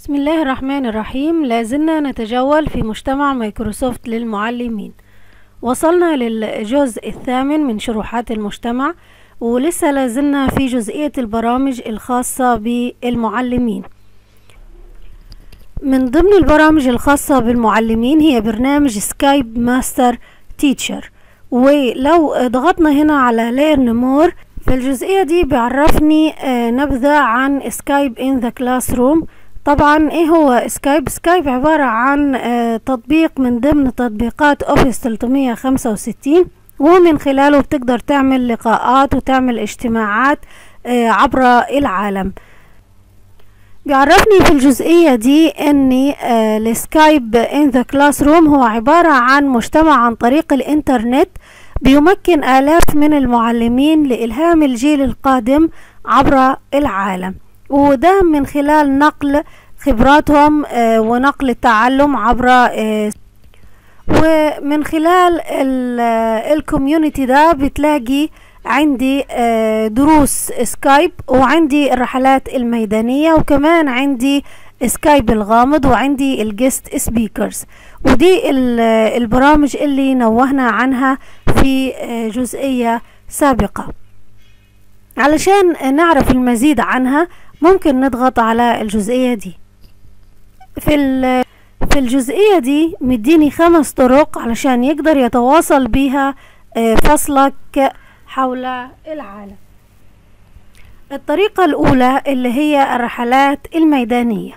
بسم الله الرحمن الرحيم لازلنا نتجول في مجتمع مايكروسوفت للمعلمين وصلنا للجزء الثامن من شروحات المجتمع ولسه لازلنا في جزئية البرامج الخاصة بالمعلمين من ضمن البرامج الخاصة بالمعلمين هي برنامج سكايب ماستر تيتشر ولو ضغطنا هنا على ليرن مور في الجزئية دي بيعرفني نبذة عن سكايب ان ذا كلاس روم طبعا ايه هو سكايب سكايب عبارة عن تطبيق من ضمن تطبيقات اوفيس 365 ومن خلاله بتقدر تعمل لقاءات وتعمل اجتماعات عبر العالم بيعرفني في الجزئية دي ان السكايب ان ذا كلاس روم هو عبارة عن مجتمع عن طريق الانترنت بيمكن آلاف من المعلمين لإلهام الجيل القادم عبر العالم وده من خلال نقل خبراتهم ونقل التعلم عبر ومن خلال الكوميونتي ده بتلاقي عندي دروس سكايب وعندي الرحلات الميدانية وكمان عندي سكايب الغامض وعندي الجست سبيكرز ودي البرامج اللي نوهنا عنها في جزئية سابقة علشان نعرف المزيد عنها ممكن نضغط على الجزئية دي في في الجزئية دي مديني خمس طرق علشان يقدر يتواصل بيها فصلك حول العالم الطريقة الأولى اللي هي الرحلات الميدانية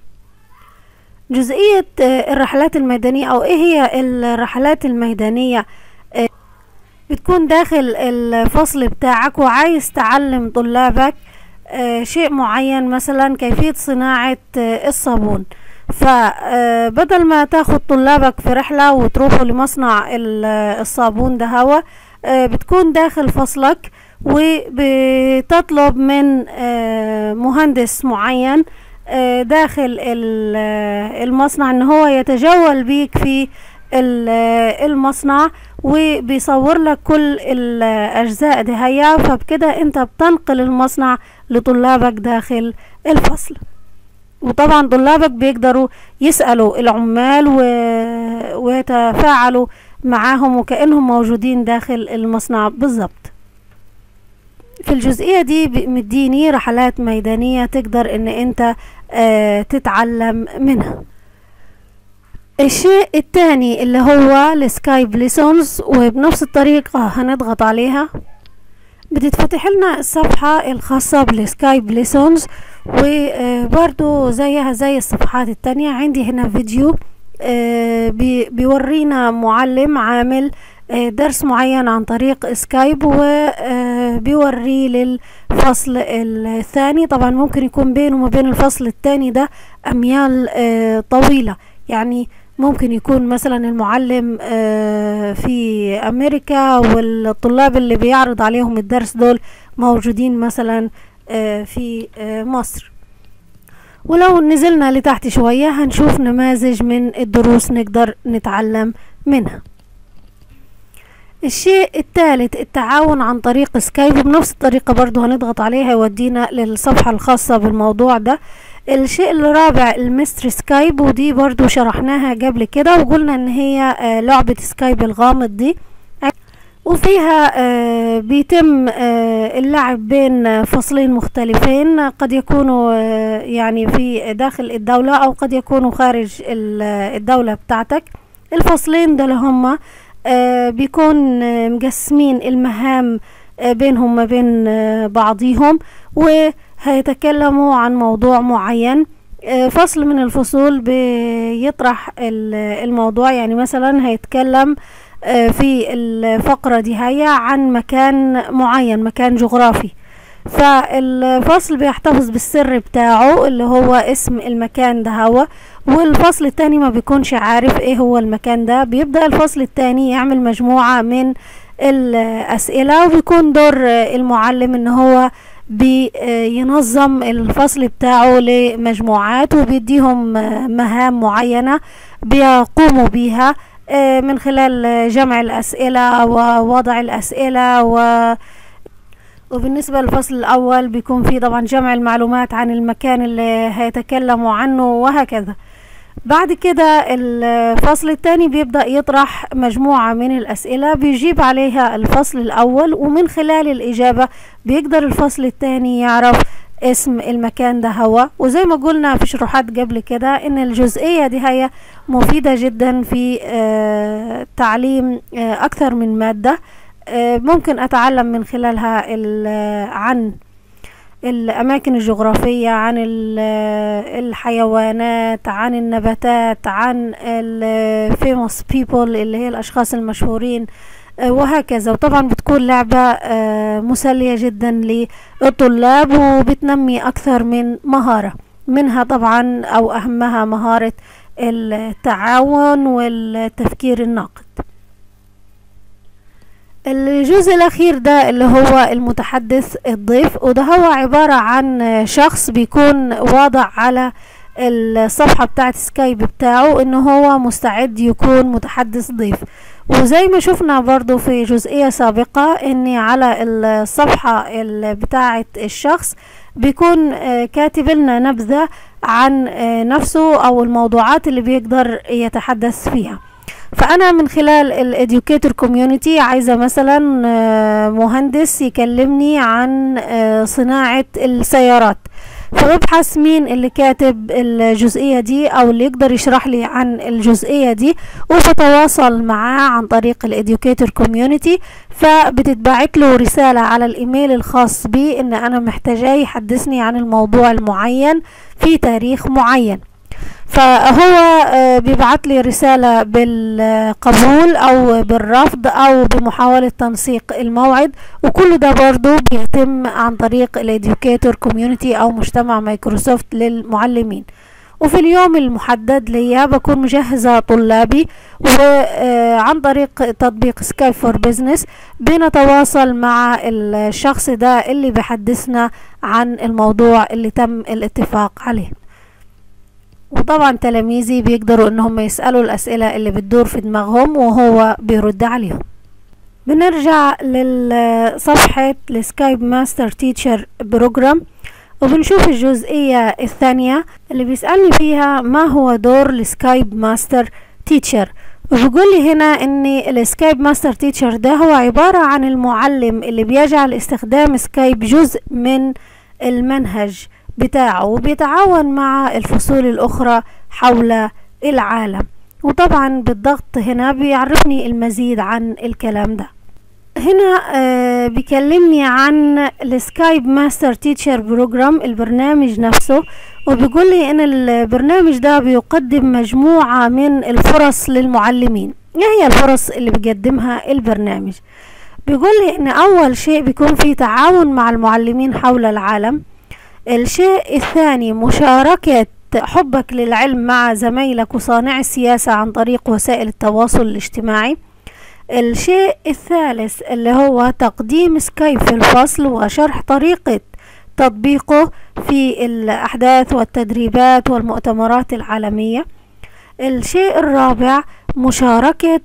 جزئية الرحلات الميدانية أو إيه هي الرحلات الميدانية بتكون داخل الفصل بتاعك وعايز تعلم طلابك شيء معين مثلا كيفية صناعة الصابون فبدل ما تاخد طلابك في رحلة وتروحوا لمصنع الصابون ده هوا بتكون داخل فصلك وبتطلب من مهندس معين داخل المصنع ان هو يتجول بيك في المصنع وبيصور لك كل الاجزاء دي هيا فبكده انت بتنقل المصنع لطلابك داخل الفصل وطبعا طلابك بيقدروا يسألوا العمال و... ويتفاعلوا معاهم وكأنهم موجودين داخل المصنع بالظبط في الجزئية دي مديني رحلات ميدانية تقدر ان انت آه تتعلم منها الشيء الثاني اللي هو السكايب ليسونز وبنفس الطريقة هنضغط عليها بتتفتح لنا الصفحة الخاصة بالسكايب ليسونز وبرضو زيها زي الصفحات التانية عندي هنا فيديو بيورينا معلم عامل درس معين عن طريق سكايب وبيوريه للفصل الثاني طبعا ممكن يكون بينه وما بين الفصل الثاني ده أميال طويلة يعني ممكن يكون مثلا المعلم في أمريكا والطلاب اللي بيعرض عليهم الدرس دول موجودين مثلا في مصر ولو نزلنا لتحت شوية هنشوف نماذج من الدروس نقدر نتعلم منها الشيء الثالث التعاون عن طريق سكايب بنفس الطريقة برضو هنضغط عليها يودينا للصفحة الخاصة بالموضوع ده الشيء الرابع المستر سكايب ودي برضو شرحناها قبل كده وقلنا ان هي لعبة سكايب الغامض دي وفيها بيتم اللعب بين فصلين مختلفين قد يكونوا يعني في داخل الدولة او قد يكونوا خارج الدولة بتاعتك الفصلين دول هما بيكون مقسمين المهام بينهم ما بين بعضيهم وهيتكلموا عن موضوع معين فصل من الفصول بيطرح الموضوع يعني مثلا هيتكلم في الفقرة دي هي عن مكان معين مكان جغرافي فالفصل بيحتفظ بالسر بتاعه اللي هو اسم المكان ده هو والفصل التاني ما بيكونش عارف ايه هو المكان ده بيبدأ الفصل التاني يعمل مجموعة من الأسئلة وبيكون دور المعلم ان هو بينظم الفصل بتاعه لمجموعات وبيديهم مهام معينة بيقوموا بيها من خلال جمع الأسئلة ووضع الأسئلة و وبالنسبة للفصل الأول بيكون فيه طبعا جمع المعلومات عن المكان اللي هيتكلموا عنه وهكذا بعد كده الفصل الثاني بيبدأ يطرح مجموعة من الأسئلة بيجيب عليها الفصل الأول ومن خلال الإجابة بيقدر الفصل الثاني يعرف اسم المكان ده هو وزي ما قلنا في شروحات قبل كده ان الجزئية دي هي مفيدة جدا في آه تعليم آه اكثر من مادة آه ممكن اتعلم من خلالها عن الأماكن الجغرافية عن الحيوانات عن النباتات عن الفيموس بيبل اللي هي الأشخاص المشهورين وهكذا وطبعا بتكون لعبة مسلية جدا للطلاب وبتنمي أكثر من مهارة منها طبعا أو أهمها مهارة التعاون والتفكير الناقد الجزء الأخير ده اللي هو المتحدث الضيف وده هو عبارة عن شخص بيكون واضع على الصفحة بتاعت سكايب بتاعه انه هو مستعد يكون متحدث ضيف وزي ما شفنا برضو في جزئية سابقة اني على الصفحة بتاعت الشخص بيكون كاتب لنا نبذة عن نفسه او الموضوعات اللي بيقدر يتحدث فيها فانا من خلال الاديوكيتور كوميونتي عايزه مثلا مهندس يكلمني عن صناعه السيارات فببحث مين اللي كاتب الجزئية دي او اللي يقدر يشرح لي عن الجزئية دي وبتواصل معاه عن طريق الاديوكيتور كوميونتي فبتتبعت له رسالة على الايميل الخاص بي ان انا محتاجاه يحدثني عن الموضوع المعين في تاريخ معين فهو بيبعت لي رسالة بالقبول او بالرفض او بمحاولة تنسيق الموعد وكل ده برضو بيتم عن طريق الاديوكيتور كوميونتي او مجتمع مايكروسوفت للمعلمين وفي اليوم المحدد ليا بكون مجهزة طلابي وعن طريق تطبيق سكاي فور بزنس بنتواصل مع الشخص ده اللي بيحدثنا عن الموضوع اللي تم الاتفاق عليه وطبعا تلاميذي بيقدروا ان هم يسألوا الاسئلة اللي بتدور في دماغهم وهو بيرد عليهم بنرجع لصفحة السكايب ماستر تيتشر بروجرام وبنشوف الجزئية الثانية اللي بيسألني فيها ما هو دور السكايب ماستر تيتشر وبيقول لي هنا ان السكايب ماستر تيتشر ده هو عبارة عن المعلم اللي بيجعل استخدام سكايب جزء من المنهج بتاعه وبيتعاون مع الفصول الأخرى حول العالم وطبعا بالضغط هنا بيعرفني المزيد عن الكلام ده هنا آه بيكلمني عن السكايب ماستر تيتشر بروجرام البرنامج نفسه وبيقول لي ان البرنامج ده بيقدم مجموعة من الفرص للمعلمين ايه هي الفرص اللي بيقدمها البرنامج بيقول لي ان اول شيء بيكون في تعاون مع المعلمين حول العالم الشيء الثاني مشاركة حبك للعلم مع زميلك وصانع السياسة عن طريق وسائل التواصل الاجتماعي الشيء الثالث اللي هو تقديم سكايب في الفصل وشرح طريقة تطبيقه في الأحداث والتدريبات والمؤتمرات العالمية الشيء الرابع مشاركة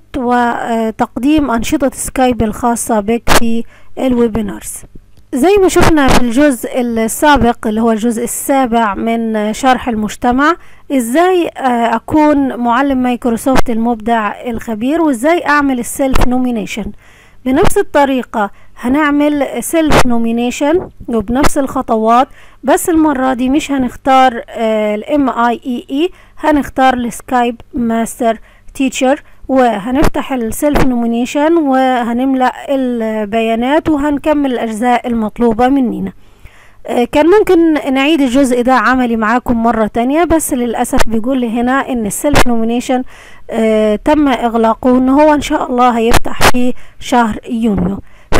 وتقديم أنشطة سكايب الخاصة بك في الويبينارز زي ما شفنا في الجزء السابق اللي هو الجزء السابع من شرح المجتمع ازاي اكون معلم مايكروسوفت المبدع الخبير وازاي اعمل السيلف نومينيشن بنفس الطريقة هنعمل سيلف نومينيشن وبنفس الخطوات بس المرة دي مش هنختار الام اي اي اي هنختار السكايب ماستر تيتشر وهنفتح السيلف نومينيشن وهنملأ البيانات وهنكمل الأجزاء المطلوبة مننا كان ممكن نعيد الجزء ده عملي معاكم مرة تانية بس للأسف بيقول لي هنا ان السيلف نومينيشن تم اغلاقه ان هو ان شاء الله هيفتح في شهر يونيو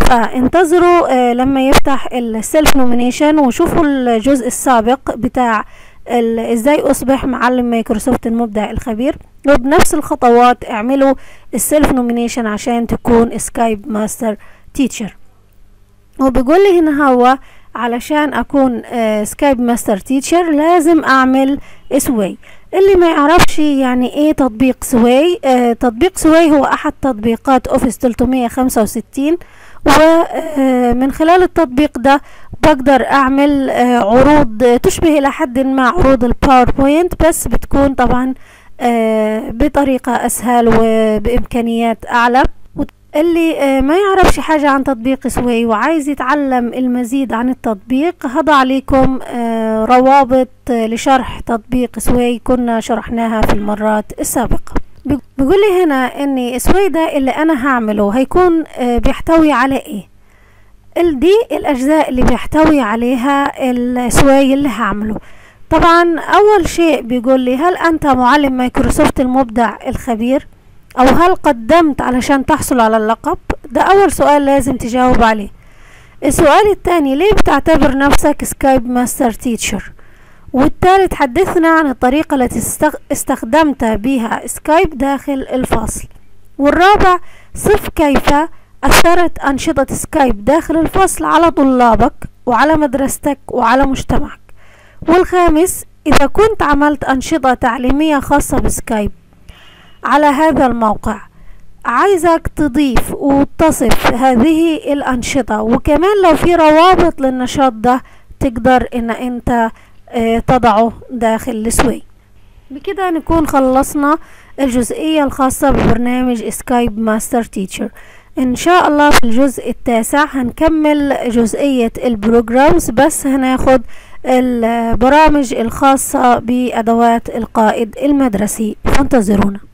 فانتظروا لما يفتح السيلف نومينيشن وشوفوا الجزء السابق بتاع ازاي اصبح معلم مايكروسوفت المبدع الخبير وبنفس الخطوات اعملوا السيلف نومينيشن عشان تكون سكايب ماستر تيتشر وبيقول لي هنا هو علشان اكون سكايب ماستر تيتشر لازم اعمل اسوي اللي ما يعرفش يعني ايه تطبيق سواي آه تطبيق سواي هو احد تطبيقات اوفيس 365 ومن خلال التطبيق ده بقدر اعمل آه عروض تشبه الى حد ما عروض الباوربوينت بس بتكون طبعا آه بطريقة اسهل وبامكانيات اعلى اللي ما يعرفش حاجة عن تطبيق سوي وعايز يتعلم المزيد عن التطبيق هضع لكم روابط لشرح تطبيق سوي كنا شرحناها في المرات السابقة بيقول لي هنا ان سوي ده اللي انا هعمله هيكون بيحتوي على ايه دي الاجزاء اللي بيحتوي عليها السوي اللي هعمله طبعا اول شيء بيقول لي هل انت معلم مايكروسوفت المبدع الخبير او هل قدمت علشان تحصل على اللقب ده اول سؤال لازم تجاوب عليه السؤال الثاني ليه بتعتبر نفسك سكايب ماستر تيتشر والثالث حدثنا عن الطريقة التي استخدمت بها سكايب داخل الفصل والرابع صف كيف أثرت أنشطة سكايب داخل الفصل على طلابك وعلى مدرستك وعلى مجتمعك والخامس إذا كنت عملت أنشطة تعليمية خاصة بسكايب على هذا الموقع عايزك تضيف وتصف هذه الأنشطة وكمان لو في روابط للنشاط ده تقدر ان انت اه تضعه داخل السوي بكده نكون خلصنا الجزئية الخاصة ببرنامج سكايب ماستر تيتشر ان شاء الله في الجزء التاسع هنكمل جزئية البروجرامز بس هناخد البرامج الخاصة بأدوات القائد المدرسي فانتظرونا